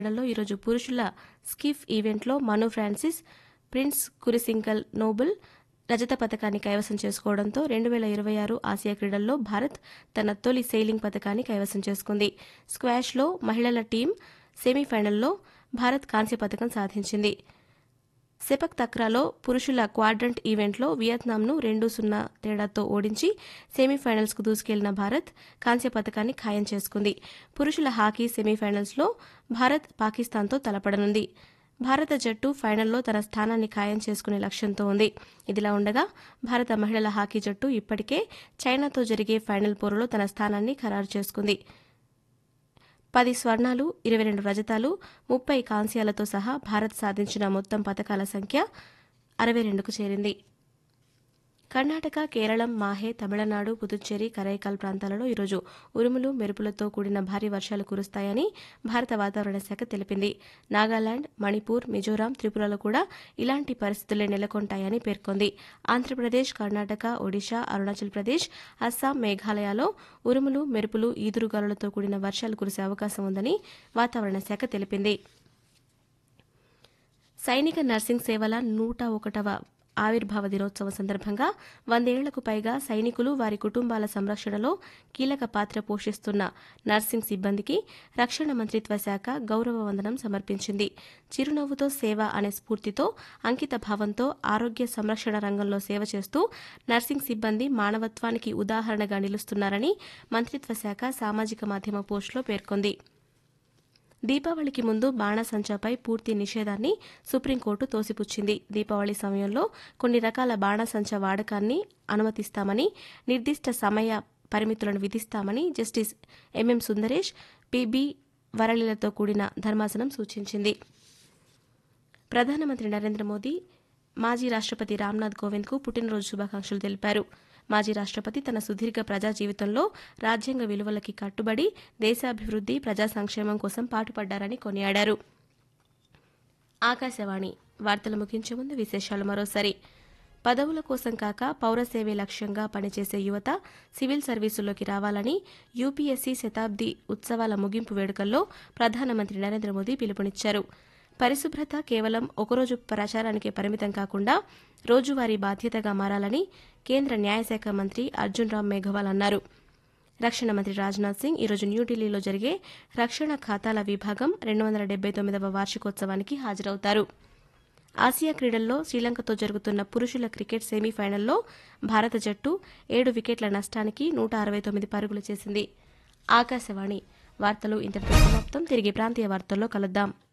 క్రీడల్లో ఈరోజు పురుషుల స్కిఫ్ ఈవెంట్లో Manu Francis Prince Kurisinkal Noble రజత పథకాన్ని కైవసం చేసుకోవడంతో రెండు వేల ఇరవై ఆరు ఆసియా క్రీడల్లో భారత్ తన తొలి సెయిలింగ్ పథకాన్ని కైవసం చేసుకుంది స్క్వాష్లో మహిళల టీం సెమీఫైనల్లో భారత్ కాంస్య పథకం సాధించింది సెపక్ తక్రాలో పురుషుల క్వాడ్రంట్ ఈవెంట్లో వియత్నాంను రెండు సున్నా తేడాతో ఓడించి సెమీఫైనల్స్కు దూసుకెళ్లిన భారత్ కాంస్య పథకాన్ని ఖాయం చేసుకుంది పురుషుల హాకీ సెమీఫైనల్స్లో భారత్ పాకిస్తాన్తో తలపడనుంది భారత జట్టు ఫైనల్లో తన స్థానాన్ని ఖాయం చేసుకునే లక్ష్యంతో ఉంది ఇదిలా ఉండగా భారత మహిళల హాకీ జట్టు ఇప్పటికే చైనాతో జరిగే ఫైనల్ పోరులో తన స్థానాన్ని ఖరారు చేసుకుంది పది స్వర్ణాలు ఇరవై రెండు రజతాలు ముప్పై కాంస్యాలతో సహా భారత్ సాధించిన మొత్తం పథకాల సంఖ్య అరవై రెండుకు చేరింది కర్ణాటక కేరళం మాహే తమిళనాడు పుదుచ్చేరి కరైకాల్ ప్రాంతాలలో ఈరోజు ఉరుములు మెరుపులతో కూడిన భారీ వర్షాలు కురుస్తాయని భారత వాతావరణ శాఖ తెలిపింది నాగాలాండ్ మణిపూర్ మిజోరాం త్రిపురలో కూడా ఇలాంటి పరిస్థితులే నెలకొంటాయని పేర్కొంది ఆంధ్రప్రదేశ్ కర్ణాటక ఒడిశా అరుణాచల్ ప్రదేశ్ అస్సాం మేఘాలయలో ఉరుములు మెరుపులు ఈదురుగాలులతో కూడిన వర్షాలు కురిసే అవకాశం ఉందని వాతావరణ శాఖ తెలిపింది సైనిక నర్సింగ్ సేవల నూట ఒకటవ ఆవిర్భావ దినోత్సవం సందర్భంగా వందేళ్లకు పైగా సైనికులు వారి కుటుంబాల సంరక్షణలో కీలక పాత్ర పోషిస్తున్న నర్సింగ్ సిబ్బందికి రక్షణ మంత్రిత్వ శాఖ గౌరవ వందనం సమర్పించింది చిరునవ్వుతో సేవ అనే స్ఫూర్తితో అంకిత భావంతో ఆరోగ్య సంరక్షణ రంగంలో సేవ చేస్తూ నర్సింగ్ సిబ్బంది మానవత్వానికి ఉదాహరణగా నిలుస్తున్నారని మంత్రిత్వ శాఖ సామాజిక మాధ్యమ పోస్టులో పేర్కొంది దీపావళికి ముందు బాణసంచాపై పూర్తి నిషేధాన్ని సుప్రీంకోర్టు తోసిపుచ్చింది దీపావళి సమయంలో కొన్ని రకాల బాణసంచా వాడకాన్ని అనుమతిస్తామని నిర్దిష్ట సమయ పరిమితులను విధిస్తామని జస్టిస్ ఎంఎం సుందరేష్ పిబి వరళిలతో కూడిన ధర్మాసనం సూచించింది ప్రధానమంత్రి నరేంద్ర మోదీ మాజీ రాష్ట్రపతి రామ్నాథ్ కోవింద్కు పుట్టినరోజు శుభాకాంక్షలు తెలిపారు మాజీ రాష్ట్రపతి తన సుదీర్ఘ ప్రజా జీవితంలో రాజ్యాంగ విలువలకి కట్టుబడి దేశాభివృద్ది ప్రజా సంక్షేమం కోసం పాటుపడ్డారని కొనియాడారు ఆకాశవాణి వార్తలు ముగించే ముందు విశేషాలు మరోసారి పదవుల కోసం కాక పౌరసేవే లక్ష్యంగా పనిచేసే యువత సివిల్ సర్వీసుల్లోకి రావాలని యూపీఎస్సీ శతాబ్ది ఉత్సవాల ముగింపు వేడుకల్లో ప్రధానమంత్రి నరేంద్ర మోదీ పిలుపునిచ్చారు పరిశుభ్రత కేవలం ఒకరోజు ప్రచారానికే పరిమితం కాకుండా రోజువారీ బాధ్యతగా మారాలని కేంద్ర న్యాయశాఖ మంత్రి అర్జున్ రామ్ మేఘవాల్ అన్నారు రక్షణ మంత్రి రాజ్నాథ్ సింగ్ ఈరోజు న్యూఢిల్లీలో జరిగే రక్షణ ఖాతాల విభాగం రెండు వందల డెబ్బై తొమ్మిదవ వార్షికోత్సవానికి హాజరవుతారు ఆసియా క్రీడల్లో శ్రీలంకతో జరుగుతున్న పురుషుల క్రికెట్ సెమీఫైనల్లో భారత జట్టు ఏడు వికెట్ల నష్టానికి నూట అరవై తొమ్మిది పరుగులు చేసింది ఆకాశవాణి వార్తలు ఇంతటితో సమాప్తం తిరిగి ప్రాంతీయ వార్తల్లో కలుద్దాం